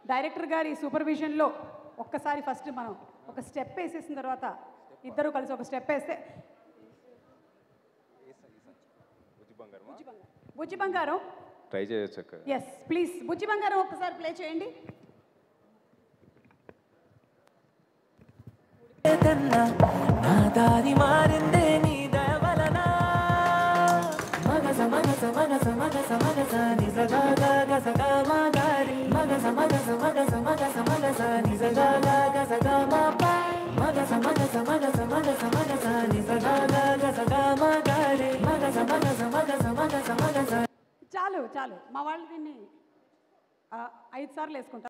director గారి సూపర్విజన్లో ఒక్కసారి first మనం ఒక స్టెప్ వేసేసిన తర్వాత ఇద్దరు కలిసి ఒక స్టెప్ వేస్తే బుజ్జి బంగారం ట్రై చేయొచ్చు అక్క ఎస్ ప్లీజ్ బుజ్జి బంగారం ఒక్కసారి ప్లే చేయండి ఏదన్నా నా దారి మారిందే నీ దయవలన మగస మగస మగస మగస మగస నిజగా గసగా మా దారి మగస మగస మగస మగస మగస నిజగా గసగా మా పై మగస మగస మగస మగస మగస నిజగా గసగా మా దారి మగస మగస మగస మగస మగస చాలు చాలు మా వాళ్ళు దీన్ని ఆ, ఐదు సార్లు వేసుకుంటారు